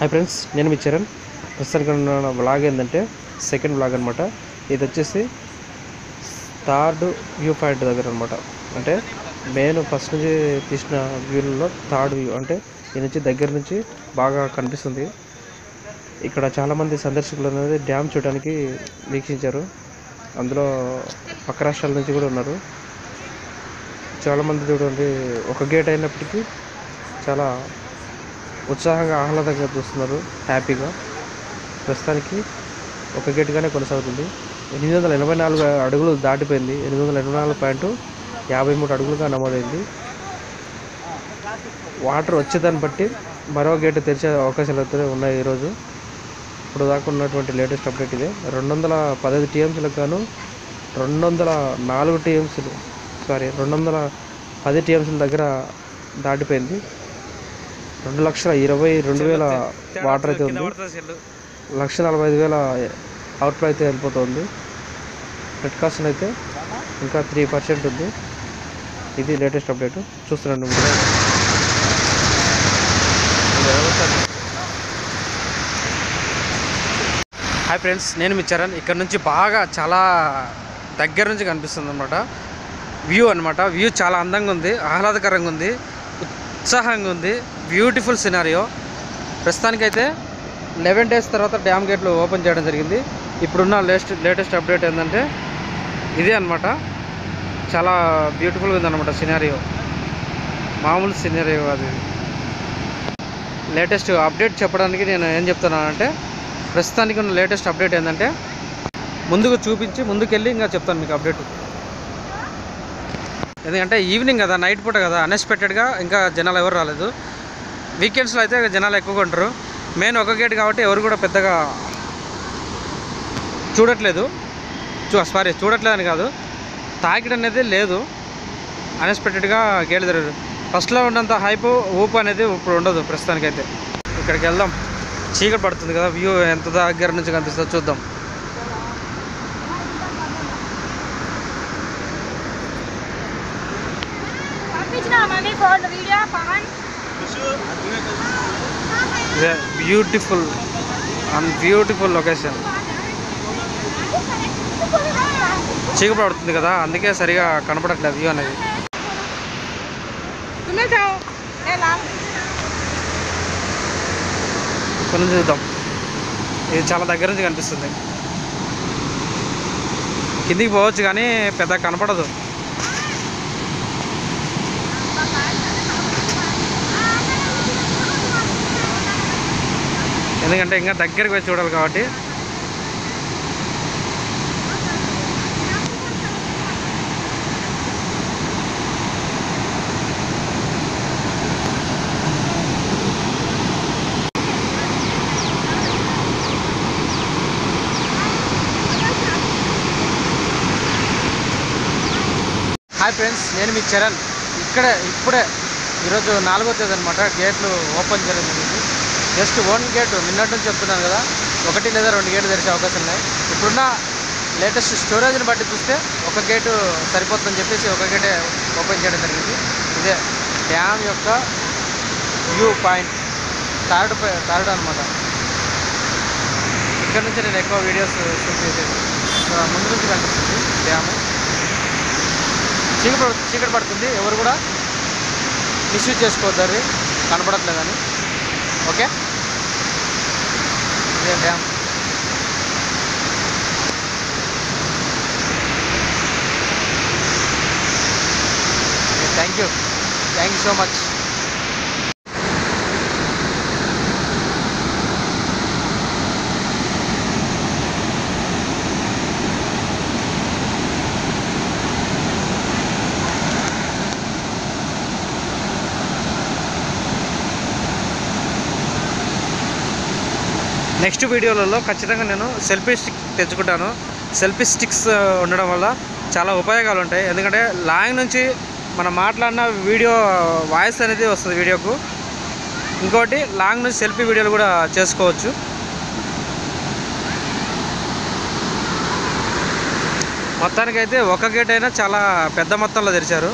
hi friends నేను మీ చరణ్ ప్రస్తుతానికి ఉన్న బ్లాగ్ ఏంటంటే సెకండ్ బ్లాగ్ అనమాట ఇది వచ్చేసి థర్డ్ వ్యూ పాయింట్ దగ్గర అనమాట అంటే మెయిన్ ఫస్ట్ నుంచి తీసిన వ్యూలలో థర్డ్ వ్యూ అంటే ఈ నుంచి దగ్గర నుంచి బాగా కనిపిస్తుంది ఇక్కడ చాలామంది సందర్శకులు అనేది డ్యామ్ చూడడానికి వీక్షించారు అందులో పక్క రాష్ట్రాల నుంచి కూడా ఉన్నారు చాలామంది చూడండి ఒక గేట్ అయినప్పటికీ చాలా ఉత్సాహంగా ఆహ్లాదంగా చూస్తున్నారు హ్యాపీగా ప్రస్తుతానికి ఒక గేటుగానే కొనసాగుతుంది ఎనిమిది వందల ఎనభై నాలుగు అడుగులు దాటిపోయింది ఎనిమిది వందల ఎనభై నాలుగు పాయింట్ యాభై మూడు అడుగులుగా నమోదైంది వాటర్ వచ్చేదాన్ని బట్టి మరో గేటు తెరిచే అవకాశాలు అయితే ఉన్నాయి ఈరోజు ఇప్పుడు దాకా ఉన్నటువంటి లేటెస్ట్ అప్డేట్ ఇదే రెండు వందల పదహైదు టీఎంసీలకు గాను రెండు వందల నాలుగు టీఎంసీలు సారీ రెండు వందల పది టీఎంసీల దగ్గర దాటిపోయింది రెండు లక్షల ఇరవై రెండు వేల వాటర్ అయితే ఉంది లక్ష నలభై ఐదు వేల అవుట్లో అయితే వెళ్ళిపోతుంది నెట్ కాస్ట్ అయితే ఇంకా త్రీ పర్సెంట్ ఉంది ఇది లేటెస్ట్ అప్డేట్ చూస్తున్నాను మీరు హాయ్ ఫ్రెండ్స్ నేను మీ చరణ్ ఇక్కడ నుంచి బాగా చాలా దగ్గర నుంచి కనిపిస్తుంది అనమాట వ్యూ అనమాట వ్యూ చాలా అందంగా ఉంది ఆహ్లాదకరంగా ఉంది ఉత్సాహంగా ఉంది బ్యూటిఫుల్ సినారియో ప్రస్తుతానికైతే లెవెన్ డేస్ తర్వాత డ్యామ్ గేట్లు ఓపెన్ చేయడం జరిగింది ఇప్పుడున్న లేటెస్ట్ లేటెస్ట్ అప్డేట్ ఏంటంటే ఇదే అనమాట చాలా బ్యూటిఫుల్గా ఉందన్నమాట సినారియో మామూలు సినారియో అది లేటెస్ట్ అప్డేట్ చెప్పడానికి నేను ఏం చెప్తున్నానంటే ప్రస్తుతానికి ఉన్న లేటెస్ట్ అప్డేట్ ఏంటంటే ముందుకు చూపించి ముందుకెళ్ళి ఇంకా చెప్తాను మీకు అప్డేట్ ఎందుకంటే ఈవినింగ్ కదా నైట్ పూట కదా అన్ఎక్స్పెక్టెడ్గా ఇంకా జనాలు ఎవరు రాలేదు వీకెండ్స్లో అయితే జనాలు ఎక్కువగా ఉంటారు మెయిన్ ఒక గేట్ కాబట్టి ఎవరు కూడా పెద్దగా చూడట్లేదు చూ సారీ చూడట్లేదు అని కాదు తాకిడి అనేది లేదు అన్ఎక్స్పెక్టెడ్గా గేట్ జరగదు ఫస్ట్లో ఉన్నంత హైప్ ఊపు అనేది ఇప్పుడు ఉండదు ప్రస్తుతానికైతే ఇక్కడికి వెళ్దాం చీకటి పడుతుంది కదా వ్యూ ఎంత దగ్గర నుంచి కనిపిస్తుందో చూద్దాం పంపించిన మమ్మీ ఫోన్ వీడియో పవన్ ఇదే బ్యూటిఫుల్ అండ్ బ్యూటిఫుల్ లొకేషన్ చీకటి పడుతుంది కదా అందుకే సరిగా కనపడట్లేదు వ్యూ అనేది तुम्हें जाओ ये लाल కొంచెం చూద్దాం ఇది చాలా దగ్గర నుంచి కనిపిస్తుంది కిందికి పోవచ్చు కానీ పెద్ద కనపడదు ఎందుకంటే ఇంకా దగ్గరికి పోయి చూడాలి కాబట్టి హాయ్ ఫ్రెండ్స్ నేను మీ చరణ్ ఇక్కడే ఇప్పుడే ఈరోజు నాలుగో తేదీ అనమాట గేట్లు ఓపెన్ చేయడం జరిగింది జస్ట్ వన్ గేట్ నిన్నటి నుంచి చెప్తున్నాను కదా ఒకటి లేదా రెండు గేట్లు తెరిచే అవకాశం ఉన్నాయి ఇప్పుడున్న లేటెస్ట్ స్టోరేజ్ని బట్టి చూస్తే ఒక గేటు సరిపోతుందని చెప్పేసి ఒక గేటే ఓపెన్ చేయడం జరిగింది ఇదే డ్యామ్ యొక్క వ్యూ పాయింట్ థర్డ్ థర్డ్ అనమాట ఇక్కడ నుంచి నేను ఎక్కువ వీడియోస్ షూట్ చేసేది ఇక్కడ ముందు నుంచి కనిపిస్తుంది డ్యామ్ చీకటి పడు- చీకటి పడుతుంది ఎవరు కూడా మిస్యూజ్ చేసుకోవద్దు అది కనపడట్లేదని ఓకే ఇదే dam thank you thank you so much next వీడియోలలో ఖచ్చితంగా నేను సెల్ఫీ స్టిక్ తెచ్చుకుంటాను సెల్ఫీ స్టిక్స్ ఉండడం వల్ల చాలా ఉపయోగాలు ఉంటాయి ఎందుకంటే లాంగ్ నుంచి మనం మాట్లాడిన వీడియో వాయిస్ అనేది వస్తుంది వీడియోకు ఇంకోటి లాంగ్ నుంచి సెల్ఫీ వీడియోలు కూడా చేసుకోవచ్చు మొత్తానికైతే ఒక గేట్ అయినా చాలా పెద్ద మొత్తంలో తెరిచారు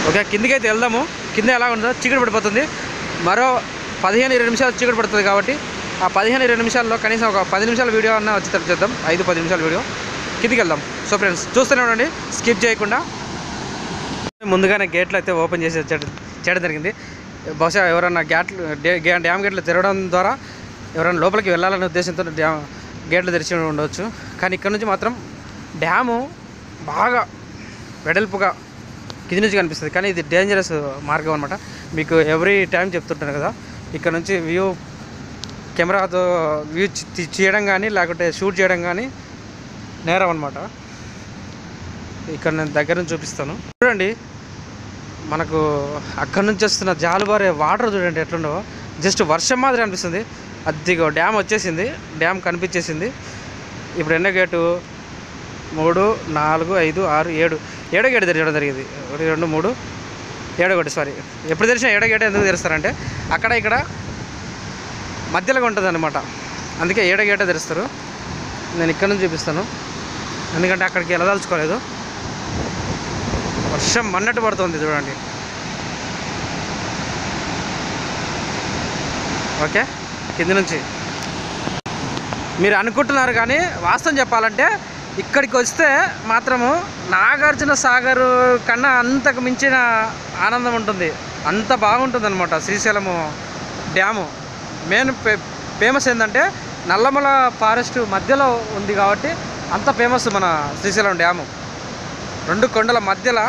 ఓకే కిందికి అయితే వెళ్దాము కింద ఎలా ఉందో చీకటి పడిపోతుంది మరో పదిహేను ఇరవై నిమిషాలు చీకటి పడుతుంది కాబట్టి ఆ పదిహేను ఇరవై నిమిషాల్లో కనీసం ఒక పది నిమిషాల వీడియో అన్న వచ్చి చేద్దాం ఐదు పది నిమిషాల వీడియో కిందికి వెళ్దాం సో ఫ్రెండ్స్ చూస్తూనే ఉండండి స్కిప్ చేయకుండా ముందుగానే గేట్లు అయితే ఓపెన్ చేసి చేయడం చేయడం జరిగింది బహుశా ఎవరన్నా గ్యాట్లు డే- గే- డ్యామ్ గేట్లు తెరవడం ద్వారా ఎవరైనా లోపలికి వెళ్ళాలనే ఉద్దేశంతో డ్యామ్ గేట్లు తెరిచి ఉండవచ్చు కానీ ఇక్కడ నుంచి మాత్రం డ్యాము బాగా వెడల్పుగా కింది నుంచి కనిపిస్తుంది కానీ ఇది డేంజరస్ మార్గం అనమాట మీకు ఎవ్రీ టైం చెప్తుంటాను కదా ఇక్కడ నుంచి వ్యూ కెమెరాతో వ్యూ చి- చేయడం కానీ లేకుంటే షూట్ చేయడం కానీ నేరం అనమాట ఇక్కడ నేను దగ్గర నుంచి చూపిస్తాను చూడండి మనకు అక్కడ నుంచి వస్తున్న జాలుబారే వాటర్ చూడండి ఎట్లుండో జస్ట్ వర్షం మాదిరి అనిపిస్తుంది అదిగో డ్యామ్ వచ్చేసింది డ్యామ్ కనిపించేసింది ఇప్పుడు ఎన్నో గేటు మూడు నాలుగు ఐదు ఆరు ఏడు ఏడో గేటు తెరచడం జరిగింది ఒకటి రెండు మూడు ఏడో గేటు సారీ ఎప్పుడు తెరిచినా ఏడో గేటు ఎందుకు తెరుస్తారంటే అక్కడ ఇక్కడ మధ్యలో ఉంటుంది అనమాట అందుకే ఏడో గేటే తెరుస్తారు నేను ఇక్కడ నుంచి చూపిస్తాను ఎందుకంటే అక్కడికి వెళ్ళదలుచుకోలేదు వర్షం మన్నట్టు పడుతుంది చూడండి ఓకే కింది నుంచి మీరు అనుకుంటున్నారు కానీ వాస్తవం చెప్పాలంటే ఇక్కడికి వస్తే మాత్రము నాగార్జున సాగర్ కన్నా అంతకు మించిన ఆనందం ఉంటుంది అంత బాగుంటుంది అనమాట శ్రీశైలము డ్యాము మెయిన్ ఫేమస్ ఏంటంటే నల్లమల ఫారెస్ట్ మధ్యలో ఉంది కాబట్టి అంత ఫేమస్ మన శ్రీశైలం డ్యాము రెండు కొండల మధ్యలో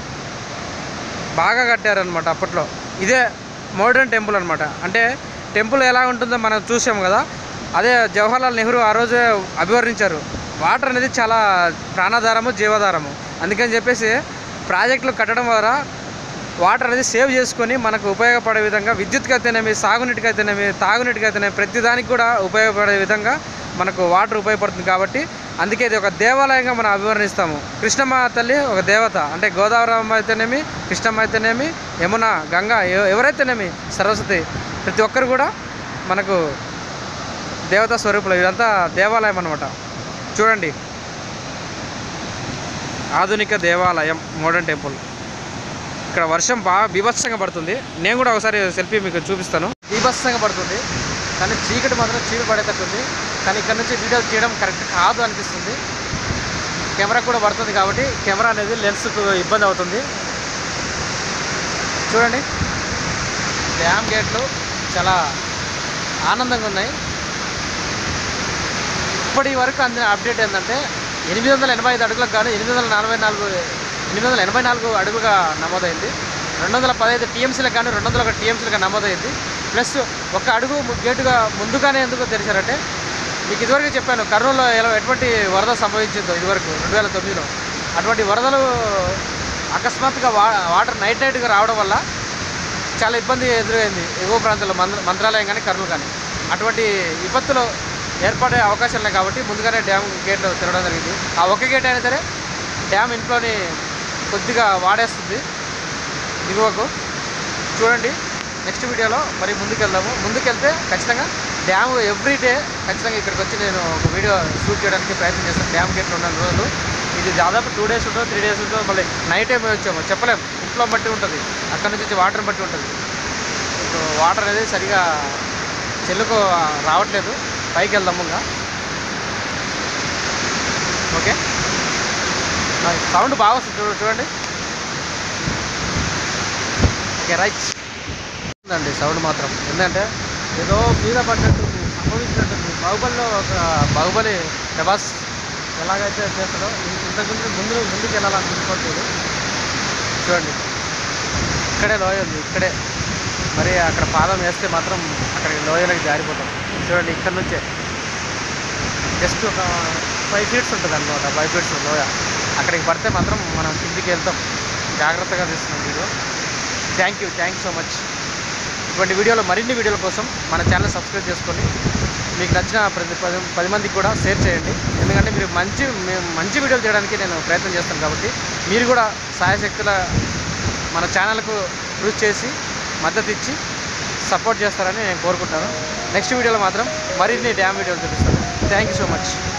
బాగా కట్టారనమాట అప్పట్లో ఇదే మోడర్న్ టెంపుల్ అనమాట అంటే టెంపుల్ ఎలా ఉంటుందో మనం చూసాం కదా అదే జవహర్లాల్ నెహ్రూ ఆ రోజే అభివర్ణించారు వాటర్ అనేది చాలా ప్రాణాధారము జీవాధారము అందుకని చెప్పేసి ప్రాజెక్టులు కట్టడం ద్వారా వాటర్ అనేది సేవ్ చేసుకొని మనకు ఉపయోగపడే విధంగా విద్యుత్కి అయితేనేమి సాగునీటికి అయితేనేమి తాగునీటికి అయితేనేమి ప్రతి దానికి కూడా ఉపయోగపడే విధంగా మనకు వాటర్ ఉపయోగపడుతుంది కాబట్టి అందుకే ఇది ఒక దేవాలయంగా మనం అభివర్ణిస్తాము కృష్ణమ్మ తల్లి ఒక దేవత అంటే గోదావరి అమ్మ అయితేనేమి కృష్ణమ్మ అయితేనేమి యమున గంగా ఎవ- ఎవరైతేనేమి సరస్వతి ప్రతి ఒక్కరు కూడా మనకు దేవతా స్వరూపులు ఇదంతా దేవాలయం అనమాట చూడండి ఆధునిక దేవాలయం మోడర్న్ టెంపుల్ ఇక్కడ వర్షం బాగా బీభత్సంగా పడుతుంది నేను కూడా ఒకసారి సెల్ఫీ మీకు చూపిస్తాను బీభత్సంగా పడుతుంది కానీ చీకటి మాత్రం చీకటి పడేటట్టుంది కానీ ఇక్కడ నుంచి వీడియో తీయడం కరెక్ట్ కాదు అనిపిస్తుంది కెమెరా కూడా పడుతుంది కాబట్టి కెమెరా అనేది లెన్స్కు ఇబ్బంది అవుతుంది చూడండి డ్యామ్ గేట్లు చాలా ఆనందంగా ఉన్నాయి ఇప్పటి వరకు అందిన అప్డేట్ ఏంటంటే ఎనిమిది వందల ఎనభై ఐదు అడుగులకు గాను ఎనిమిది వందల నలభై నాలుగు ఎనిమిది వందల ఎనభై నాలుగు అడుగులుగా నమోదైంది రెండు వందల పదహైదు టీఎంసీలకు కానీ రెండు వందల ఒక టీఎంసీలుగా నమోదైంది ప్లస్ ఒక అడుగు ము- గేటుగా ముందుగానే ఎందుకు తెరిచారంటే మీకు ఇదివరకు చెప్పాను కర్నూలులో ఎలా ఎటువంటి వరద సంభవించిందో ఇదివరకు రెండు వేల తొమ్మిదిలో అటువంటి వరదలు అకస్మాత్తుగా వా వాటర్ నైట్ నైట్గా రావడం వల్ల చాలా ఇబ్బంది ఎదురైంది ఎగువ ప్రాంతాల్లో మంత్ర మంత్రాలయం కానీ కర్నూలు కానీ అటువంటి విపత్తులు ఏర్పడే అవకాశాలు ఉన్నాయి కాబట్టి ముందుగానే డ్యామ్ గేట్లు తిరగడం జరిగింది ఆ ఒక్క గేట్ అయినా సరే డ్యామ్ ఇంట్లోని కొద్దిగా వాడేస్తుంది దిగువకు చూడండి నెక్స్ట్ వీడియోలో మరి ముందుకెళ్దాము ముందుకెళ్తే ఖచ్చితంగా డ్యామ్ ఎవ్రీ డే ఖచ్చితంగా ఇక్కడికి వచ్చి నేను ఒక వీడియో షూట్ చేయడానికి ప్రయత్నం చేస్తాను డ్యామ్ గేట్లు ఉన్న రోజులు ఇది దాదాపు టూ డేస్ ఉంటుందో త్రీ డేస్ ఉంటుందో మళ్ళీ నైట్ ఏమి వచ్చాము చెప్పలేము ఇంట్లో బట్టి ఉంటుంది అక్కడ నుంచి వచ్చి వాటర్ బట్టి ఉంటుంది ఇప్పుడు వాటర్ అనేది సరిగా చెల్లుకు రావట్లేదు పైకి వెళ్దాము ఇంకా ఓకే సౌండ్ బాగా వస్తుంది చూడు చూడండి ఓకే రైట్ ఉందండి సౌండ్ మాత్రం ఎందుకంటే ఏదో మీద పడ్డట్టుంది సంభవించినట్టుంది బాహుబలిలో ఒక బాహుబలి ప్రభాస్ ఎలాగైతే చేస్తాడో ఇం- ఇంతకుముందు ముందు ముందుకు వెళ్ళాలనుకోవట్లేదు చూడండి ఇక్కడే లోయ ఉంది ఇక్కడే మరి అక్కడ పాదం వేస్తే మాత్రం అక్కడికి లోయలోకి జారిపోతాం చూడండి ఇక్కడ నుంచే జస్ట్ ఒక ఫైవ్ ఫీట్స్ ఉంటుంది అనమాట ఫైవ్ ఫీట్స్ లోయ అక్కడికి పడితే మాత్రం మనం కిందికి వెళ్తాం జాగ్రత్తగా తీస్తున్నాం video thank you thank so much ఇటువంటి వీడియోలో మరిన్ని వీడియోల కోసం మన ఛానల్ సబ్స్క్రైబ్ చేసుకోండి మీకు నచ్చిన ప్రతి పది పది మందికి కూడా షేర్ చేయండి ఎందుకంటే మీరు మంచి మేము మంచి వీడియోలు చేయడానికి నేను ప్రయత్నం చేస్తాను కాబట్టి మీరు కూడా సాయశక్తుల మన ఛానల్కు కృషి చేసి మద్దతు ఇచ్చి సపోర్ట్ చేస్తారని నేను కోరుకుంటాను నెక్స్ట్ వీడియోలో మాత్రం మరిన్ని డ్యామ్ వీడియోలు చూపిస్తాను థ్యాంక్ యూ సో మచ్